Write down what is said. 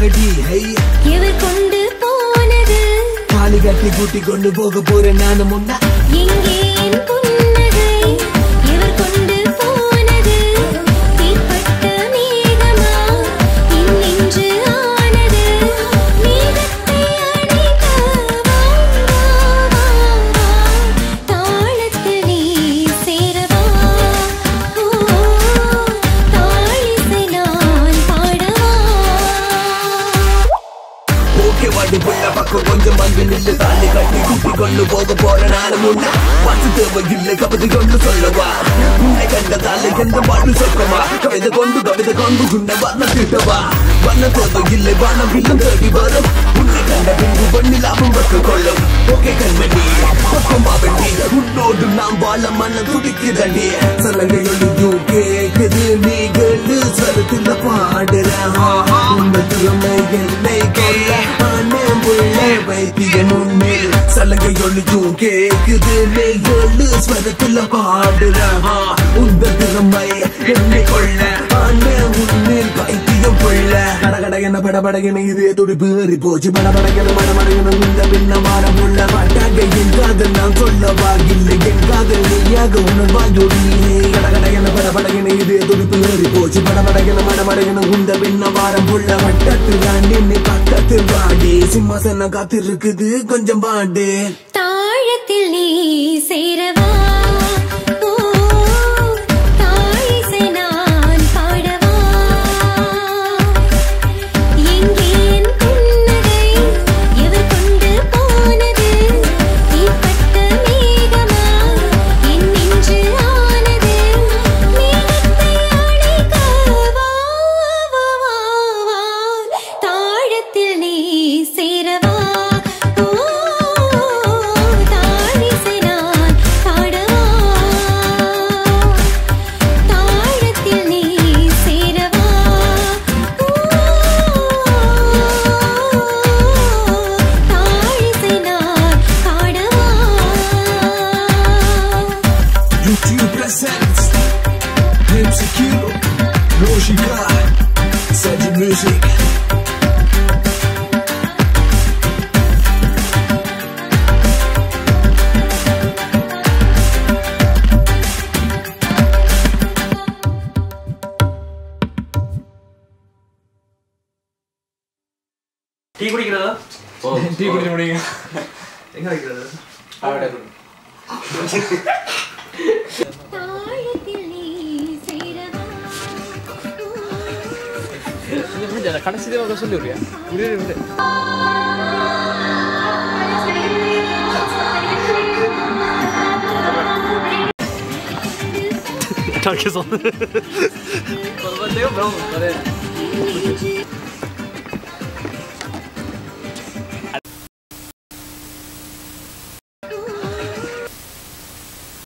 யாரடி ஹை எவர் கொண்டு போனது தாலி கட்டி கூட்டி கொண்டு போக போறேன் நானும் முன்னா எங்கே என் புன்னகை எவர் கொண்டு போனது தீப்பட்ட மேகமா இன்னென்று ஆனது மேகத்தை அணைக்க வா, வா, வா, வா. தாளத்தில் நீ சேரவா ஓ, தாழிசை நான் பாடவா ஓகே வாடி புள்ள பக்கம் கொஞ்சம் வந்து நின்று தாலி கட்டி கூட்டி கொண்டு போக போறேன் நானும் முன்னா பத்து தேவை இல்லை கவிதை கொண்டு சொல்லவா உன்னை கண்டதால எந்த பாட்டு சொக்கமா கவிதை கொண்டு கவிதை கொண்டு உன்னை வண்ண திட்டவா வண்ண தேவை இல்லை வானம் இல்லம் தேடி வரும் உன்னை கண்ட பின்பு பண்ணி லாபம் வைக்க கொள்ளும் ஓகே கண்மணி பக்கமா வெட்டி உன்னோடு நாம் வாழ மன துடிக்குதடி சலங்கை எழுதும் கேக்குது நீ கேளு சரத்துல பாடுறேன் உன்னை திறமை என்னை கொல்ல அண்ணன் புள்ளை வைத்திய முன்னில் சலங்கை எழுதும் கேக்குது நீ கேளு ஸ்வரத்துல பாடுறேன் உந்த திறமை என்னை கொள்ள அண்ணன் முன்னில் வைத்தியம் புள்ள கடகட என்ன படபட என இதே துடிப்பு ஏறி போச்சு படபட என மடமட என இந்த பின்ன மாறம் உள்ள மாட்டாங்க என் காதல் நான் சொல்லவா இல்லை என் காதல் நீயாக உணர்வா ஜோடி கடகட என படபட என இதே துடிப்பு ஏறி போச்சு படபட என மடமட என இந்த பின்ன வாரம் உள்ள வட்டத்தில் தாண்டி நீ பக்கத்தில் வாடி சிம்மாசனம் காத்திருக்குது கொஞ்சம் பாண்டு தாழத்தில் நீ சேரவா ஓ, தாழிசை நான் பாடவா எங்கே என் புன்னகை எவர் கொண்டு போனது தீப்பட்ட மேகமா என் நெஞ்சு ஆனது மேகத்தை அணைக்க வா, வா, வா, வா. தாழத்தில் நீ சேரவா ஓ, தாழிசை நான் பாடவா தாழத்தில் நீ சேரவா தாழிசை நான் பாடவா YouTube presents MCQ Lógica Sede Music tea குடிக்கிறதா டீ குடிச்சு முடியுங்க எங்க வைக்கிறது അവിടെ தாழத்தில் நீ சேரவா கடைசி தடவை சொல்லி விடுறியா விடு விடு 저기서 내가 뭐라고 말해